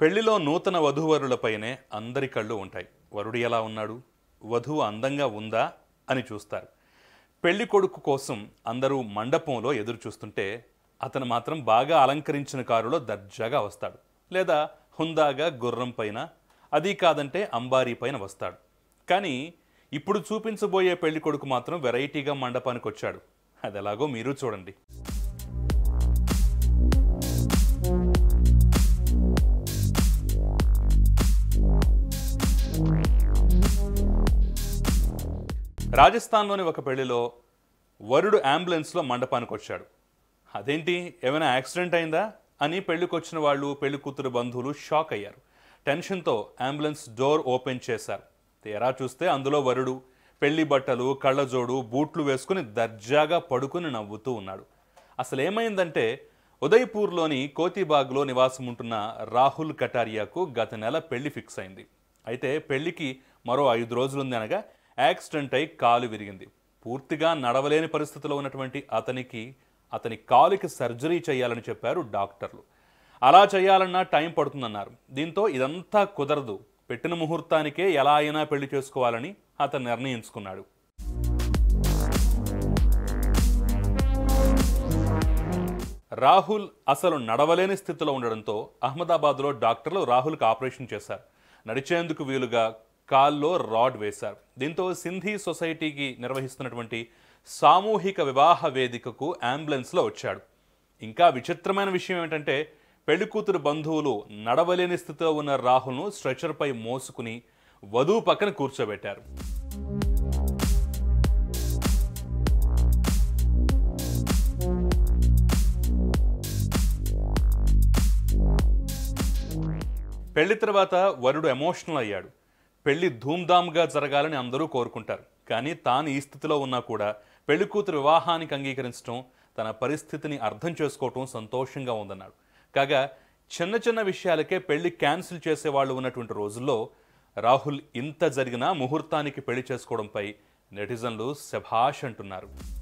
పెళ్లిలో నూతన వధూవరులపైనే అందరి కళ్ళు ఉంటాయి వరుడు ఎలా ఉన్నాడు వధువు అందంగా ఉందా అని చూస్తారు పెళ్లి కొడుకు కోసం అందరూ మండపంలో ఎదురు చూస్తుంటే అతను మాత్రం బాగా అలంకరించిన కారులో దర్జాగా వస్తాడు లేదా హుందాగా గుర్రం పైన అది కాదంటే అంబారీ పైన వస్తాడు కానీ ఇప్పుడు చూపించబోయే పెళ్లి కొడుకు మాత్రం వెరైటీగా మండపానికి వచ్చాడు అది ఎలాగో మీరు చూడండి రాజస్థాన్లోని ఒక పెళ్లిలో వరుడు అంబులెన్స్లో మండపానికి వచ్చాడు అదేంటి ఏమైనా యాక్సిడెంట్ అయిందా అని పెళ్లికి వచ్చిన వాళ్ళు పెళ్లి కూతురు బంధువులు షాక్ అయ్యారు టెన్షన్తో అంబులెన్స్ డోర్ ఓపెన్ చేశారు తీరా చూస్తే అందులో వరుడు పెళ్లి బట్టలు కళ్ళజోడు బూట్లు వేసుకుని దర్జాగా పడుకుని నవ్వుతూ ఉన్నాడు అసలు ఏమైందంటే ఉదయ్పూర్లోని కోతిబాగ్లో నివాసం ఉంటున్న రాహుల్ కటారియాకు గత నెల పెళ్లి ఫిక్స్ అయింది అయితే పెళ్లికి మరో ఐదు రోజులుంది అనగా యాక్సిడెంట్ అయి కాలు విరిగింది పూర్తిగా నడవలేని పరిస్థితిలో ఉన్నటువంటి అతనికి అతని కాలుకి సర్జరీ చేయాలని చెప్పారు డాక్టర్లు అలా చేయాలన్నా టైం పడుతుందన్నారు దీంతో ఇదంతా కుదరదు పెట్టిన ముహూర్తానికే ఎలా అయినా పెళ్లి చేసుకోవాలని అతను నిర్ణయించుకున్నాడు రాహుల్ అసలు నడవలేని స్థితిలో ఉండడంతో అహ్మదాబాద్లో డాక్టర్లు రాహుల్కి ఆపరేషన్ చేశారు నడిచేందుకు వీలుగా కాల్లో రాడ్ వేశారు దీంతో సింధీ సొసైటీకి నిర్వహిస్తున్నటువంటి సామూహిక వివాహ వేదికకు అంబులెన్స్లో వచ్చాడు ఇంకా విచిత్రమైన విషయం ఏంటంటే పెళ్లి కూతురు బంధువులు నడవలేని స్థితిలో ఉన్న రాహుల్ను స్ట్రెచర్పై మోసుకుని వధువు పక్కన కూర్చోబెట్టారు పెళ్లి తర్వాత వరుడు ఎమోషనల్ అయ్యాడు పెళ్లి ధూమ్ధామ్గా జరగాలని అందరూ కోరుకుంటారు కానీ తాను ఈ స్థితిలో ఉన్నా కూడా పెళ్లి కూతురు వివాహానికి అంగీకరించడం తన పరిస్థితిని అర్థం చేసుకోవటం సంతోషంగా ఉందన్నాడు కాగా చిన్న చిన్న విషయాలకే పెళ్లి క్యాన్సిల్ చేసేవాళ్ళు ఉన్నటువంటి రోజుల్లో రాహుల్ ఇంత జరిగినా ముహూర్తానికి పెళ్లి చేసుకోవడంపై నెటిజన్లు శభాష్ అంటున్నారు